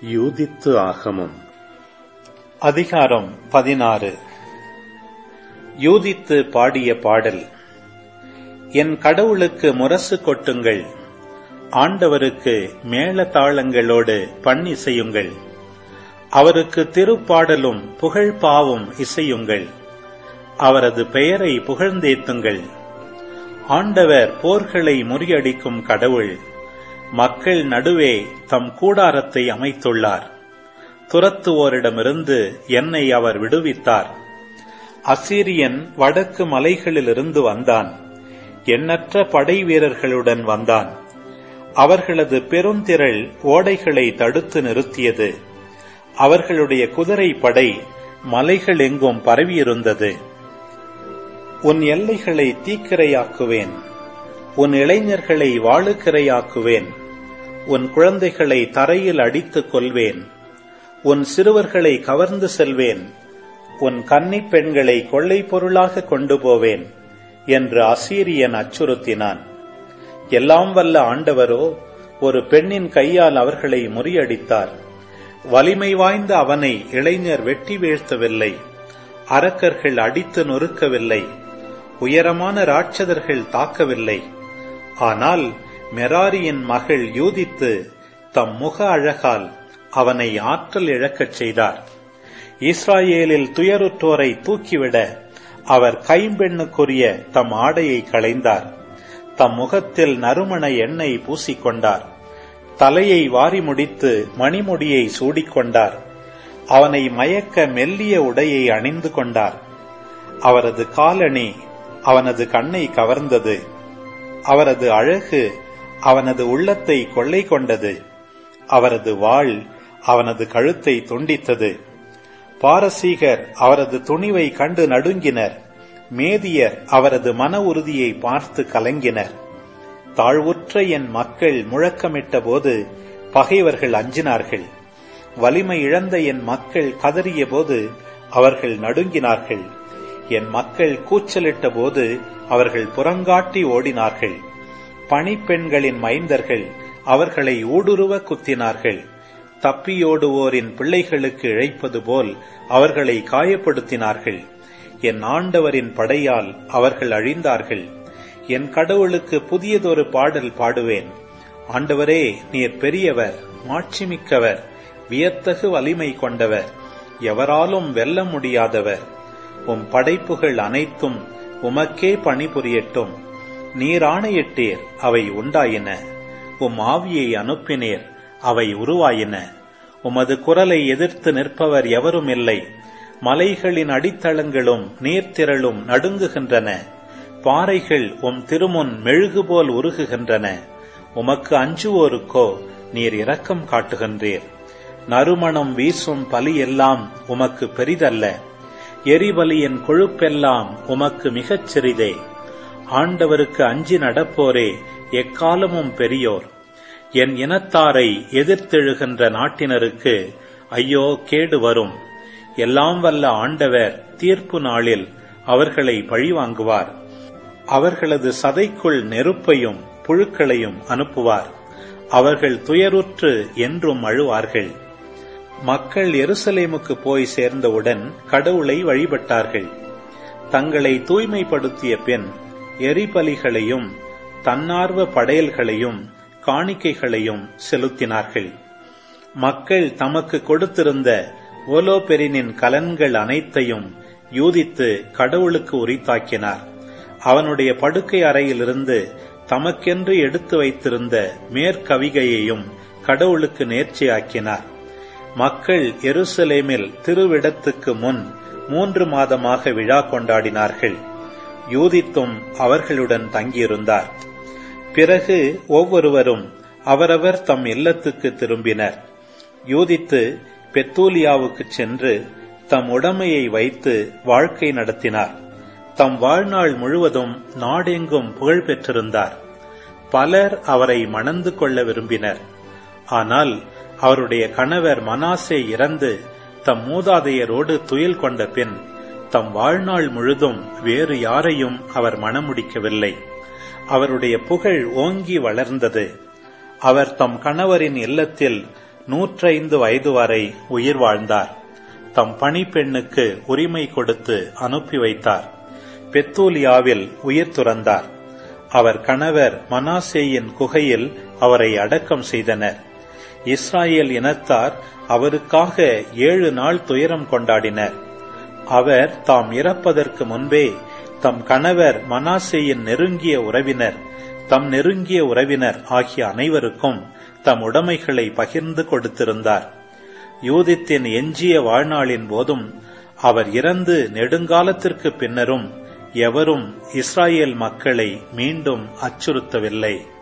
யூதித்து ஆகமம் அதிகாரம் பதினாறு யூதித்து பாடிய பாடல் என் கடவுளுக்கு முரசு கொட்டுங்கள் ஆண்டவருக்கு மேள தாளங்களோடு பண்ணி செய்யுங்கள் அவருக்கு திருப்பாடலும் புகழ்பாவும் இசையுங்கள் அவரது பெயரை புகழ்ந்தேத்துங்கள் ஆண்டவர் போர்களை முறியடிக்கும் கடவுள் மக்கள் நடுவே தம் கூடாரத்தை அமைத்துள்ளார் துரத்துவோரிடமிருந்து என்னை அவர் விடுவித்தார் அசீரியன் வடக்கு மலைகளிலிருந்து வந்தான் எண்ணற்ற படை வீரர்களுடன் வந்தான் அவர்களது பெருந்திரள் ஓடைகளை தடுத்து நிறுத்தியது அவர்களுடைய குதிரை படை மலைகள் எங்கும் பரவியிருந்தது உன் எல்லைகளை தீக்கிரையாக்குவேன் உன் இளைஞர்களை வாழுக்கிரையாக்குவேன் உன் குழந்தைகளை தரையில் அடித்துக் கொள்வேன் உன் சிறுவர்களை கவர்ந்து செல்வேன் உன் கன்னிப் பெண்களை கொள்ளை பொருளாக கொண்டு போவேன் என்று அசீரியன் அச்சுறுத்தினான் எல்லாம் வல்ல ஆண்டவரோ ஒரு பெண்ணின் கையால் அவர்களை முறியடித்தார் வலிமை வாய்ந்த அவனை இளைஞர் வெட்டி வீழ்த்தவில்லை அரக்கர்கள் அடித்து நொறுக்கவில்லை உயரமான ராட்சதர்கள் தாக்கவில்லை ஆனால் மெராரியின் மகள் யூதித்து தம் முக அழகால் அவனை ஆற்றல் இழக்கச் செய்தார் இஸ்ராயேலில் துயருற்றோரை தூக்கிவிட அவர் கைம்பெண்ணுக்குரிய தம் ஆடையை களைந்தார் தம் முகத்தில் நறுமண எண்ணெய் பூசிக்கொண்டார் தலையை வாரி முடித்து மணிமுடியை சூடிக்கொண்டார் அவனை மயக்க மெல்லிய உடையை அணிந்து கொண்டார் அவரது காலணி அவனது கண்ணை கவர்ந்தது அவரது அழகு அவனது உள்ளத்தை கொள்ளை கொண்டது அவரது வாள் அவனது கழுத்தை துண்டித்தது பாரசீகர் அவரது துணிவை கண்டு நடுங்கினர் மேதியர் அவரது மன உறுதியை பார்த்து கலங்கினர் தாழ்வுற்ற என் மக்கள் முழக்கமிட்ட போது பகைவர்கள் அஞ்சினார்கள் வலிமை இழந்த என் மக்கள் கதறிய போது அவர்கள் நடுங்கினார்கள் என் மக்கள் கூச்சலிட்ட போது அவர்கள் புறங்காட்டி ஓடினார்கள் பணிப்பெண்களின் மைந்தர்கள் அவர்களை ஊடுருவ குத்தினார்கள் தப்பியோடுவோரின் பிள்ளைகளுக்கு இழைப்பது போல் அவர்களை காயப்படுத்தினார்கள் என் ஆண்டவரின் படையால் அவர்கள் அழிந்தார்கள் என் கடவுளுக்கு புதியதொரு பாடல் பாடுவேன் ஆண்டவரே நீர் பெரியவர் மாட்சிமிக்கவர் வியத்தகு வலிமை கொண்டவர் எவராலும் வெல்ல முடியாதவர் உம் படைப்புகள் அனைத்தும் உமக்கே பணிபுரியட்டும் நீர் ஆணையிட்டீர் அவை உண்டாயின உம் ஆவியை அனுப்பினீர் அவை உருவாயின உமது குரலை எதிர்த்து நிற்பவர் எவரும் இல்லை மலைகளின் அடித்தளங்களும் நீர்த்திரளும் நடுங்குகின்றன பாறைகள் உம் திருமுன் மெழுகு போல் உருகுகின்றன உமக்கு அஞ்சுவோருக்கோ நீர் இரக்கம் காட்டுகின்றீர் நறுமணம் வீசும் பலி எல்லாம் உமக்கு பெரிதல்ல எரிபலியின் கொழுப்பெல்லாம் உமக்கு மிகச் சிறிதே ஆண்டவருக்கு அஞ்சி நடப்போரே எக்காலமும் பெரியோர் என் இனத்தாரை எதிர்த்தெழுகின்ற நாட்டினருக்கு ஐயோ கேடு வரும் எல்லாம் வல்ல ஆண்டவர் தீர்ப்பு நாளில் அவர்களை பழிவாங்குவார் அவர்களது சதைக்குள் நெருப்பையும் புழுக்களையும் அனுப்புவார் அவர்கள் துயருற்று என்றும் அழுவார்கள் மக்கள் எருசலேமுக்கு போய் சேர்ந்தவுடன் கடவுளை வழிபட்டார்கள் தங்களை தூய்மைப்படுத்திய பின் எரிபலிகளையும் தன்னார்வ படையல்களையும் காணிக்கைகளையும் செலுத்தினார்கள் மக்கள் தமக்கு கொடுத்திருந்த ஓலோபெரினின் கலன்கள் அனைத்தையும் யூதித்து கடவுளுக்கு உரித்தாக்கினார் அவனுடைய படுக்கை அறையிலிருந்து தமக்கென்று எடுத்து வைத்திருந்த மேற்கவிகையையும் கடவுளுக்கு நேர்ச்சியாக்கினார் மக்கள் எருசலேமில் திருவிடத்துக்கு முன் மூன்று மாதமாக விழா கொண்டாடினார்கள் யூதித்தும் அவர்களுடன் தங்கியிருந்தார் பிறகு ஒவ்வொருவரும் அவரவர் தம் இல்லத்துக்கு திரும்பினர் யூதித்து பெத்தூலியாவுக்கு சென்று தம் உடமையை வைத்து வாழ்க்கை நடத்தினார் தம் வாழ்நாள் முழுவதும் நாடெங்கும் புகழ் பெற்றிருந்தார் பலர் அவரை மணந்து கொள்ள விரும்பினர் ஆனால் அவருடைய கணவர் மனாசே இறந்து தம் மூதாதையரோடு துயில் கொண்ட பின் தம் வாழ்நாள் முழுதும் வேறு யாரையும் அவர் மணமுடிக்கவில்லை அவருடைய புகழ் ஓங்கி வளர்ந்தது அவர் தம் கணவரின் இல்லத்தில் நூற்றைந்து வயது வரை உயிர் வாழ்ந்தார் தம் பணிப்பெண்ணுக்கு உரிமை கொடுத்து அனுப்பி வைத்தார் பெத்தூலியாவில் உயிர் துறந்தார் அவர் கணவர் மனாசேயின் குகையில் அவரை அடக்கம் செய்தனர் இஸ்ராயேல் இனத்தார் அவருக்காக ஏழு நாள் துயரம் கொண்டாடினர் அவர் தாம் இறப்பதற்கு முன்பே தம் கணவர் மனாசேயின் நெருங்கிய உறவினர் தம் நெருங்கிய உறவினர் ஆகிய அனைவருக்கும் தம் உடைமைகளை பகிர்ந்து கொடுத்திருந்தார் யூதித்தின் எஞ்சிய வாழ்நாளின் போதும் அவர் இறந்து நெடுங்காலத்திற்கு பின்னரும் எவரும் இஸ்ராயேல் மக்களை மீண்டும் அச்சுறுத்தவில்லை